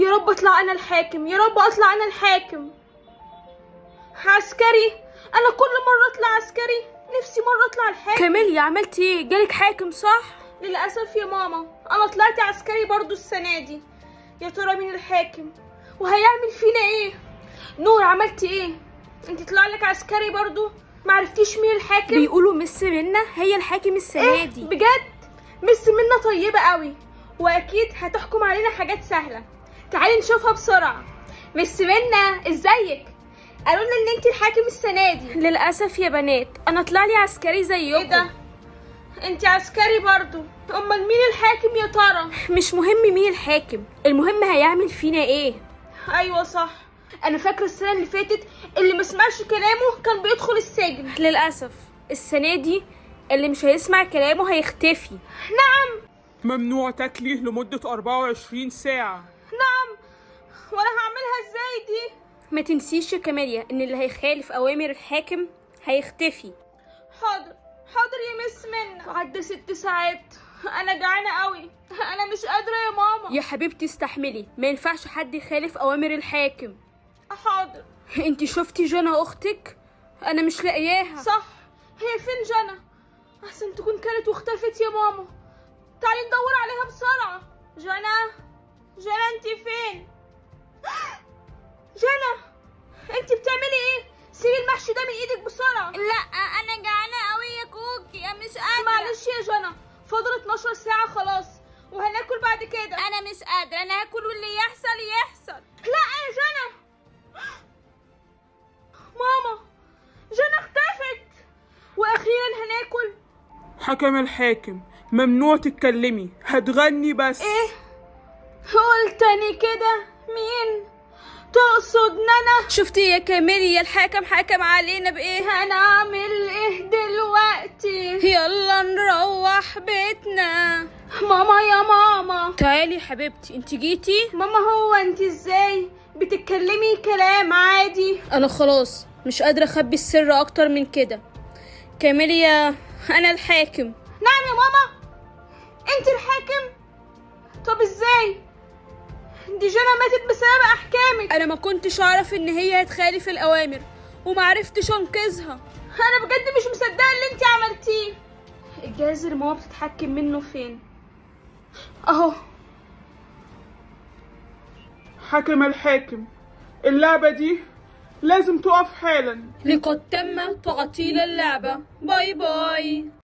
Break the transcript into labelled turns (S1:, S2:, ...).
S1: يا رب اطلع انا الحاكم يا رب اطلع انا الحاكم عسكري انا كل مره اطلع عسكري نفسي مره اطلع الحاكم
S2: كاميليا عملتي ايه جالك حاكم صح
S1: للاسف يا ماما انا طلعت عسكري برضو السنه دي يا ترى مين الحاكم وهيعمل فينا ايه نور عملتي ايه انت طلع لك عسكري برضو معرفتيش مين الحاكم
S2: بيقولوا مس منا هي الحاكم السنه
S1: ايه
S2: دي
S1: بجد مس منا طيبة قوي واكيد هتحكم علينا حاجات سهلة تعالي نشوفها بسرعة مس منا ازيك قالوا لنا ان انت الحاكم السنة دي
S2: للاسف يا بنات انا طلع لي عسكري زيكم
S1: ايه ده انت عسكري برضو امال مين الحاكم يا ترى
S2: مش مهم مين الحاكم المهم هيعمل فينا ايه
S1: ايوه صح انا فاكرة السنة اللي فاتت اللي ما سمعش كلامه كان بيدخل السجن
S2: للاسف السنه دي اللي مش هيسمع كلامه هيختفي
S1: نعم
S3: ممنوع تاكلي لمدة 24 ساعة
S1: نعم وانا هعملها ازاي دي
S2: ما تنسيش يا كاميليا ان اللي هيخالف اوامر الحاكم هيختفي
S1: حاضر حاضر يا مس منى عدى ست ساعات انا جعانه قوي انا مش قادره يا ماما
S2: يا حبيبتي استحملي ما ينفعش حد يخالف اوامر الحاكم
S1: حاضر
S2: انتي شفتي جنى اختك انا مش لاقياها
S1: صح هي فين جنى احسن تكون كانت واختفت يا ماما تعالي ندور عليها بسرعه جنى جنى انت فين جنى انت بتعملي ايه سيبي المحشي ده من ايدك بسرعه
S2: لا انا جعانه قوي يا كوكي انا مش
S1: معلش يا جنى فاضل 12 ساعه خلاص وهناكل بعد كده
S2: انا مش قادره انا هاكل واللي يحصل يحصل
S1: لا يا جنى ماما جنى اختفت واخيرا هناكل
S3: حكم الحاكم ممنوع تتكلمي هتغني بس
S1: ايه قلتني كده مين تقصد نانا
S2: شفتي يا كاميليا الحاكم حكم علينا بايه
S1: هنعمل ايه دلوقتي
S2: يلا نروح بيتنا
S1: ماما يا ماما
S2: تعالي يا حبيبتي انت جيتي
S1: ماما هو انت ازاي بتتكلمي كلام عادي
S2: انا خلاص مش قادره اخبي السر اكتر من كده كاميليا انا الحاكم
S1: نعم يا ماما انت الحاكم طب ازاي دي جنى ماتت بسبب احكامك
S2: انا ما كنتش اعرف ان هي هتخالف الاوامر ومعرفتش انقذها
S1: انا بجد مش مصدقه اللي انت عملتيه الجهاز اللي ماما بتتحكم منه فين اهو
S3: حكم الحاكم اللعبة دي لازم تقف حالا
S2: لقد تم تعطيل اللعبه باي باي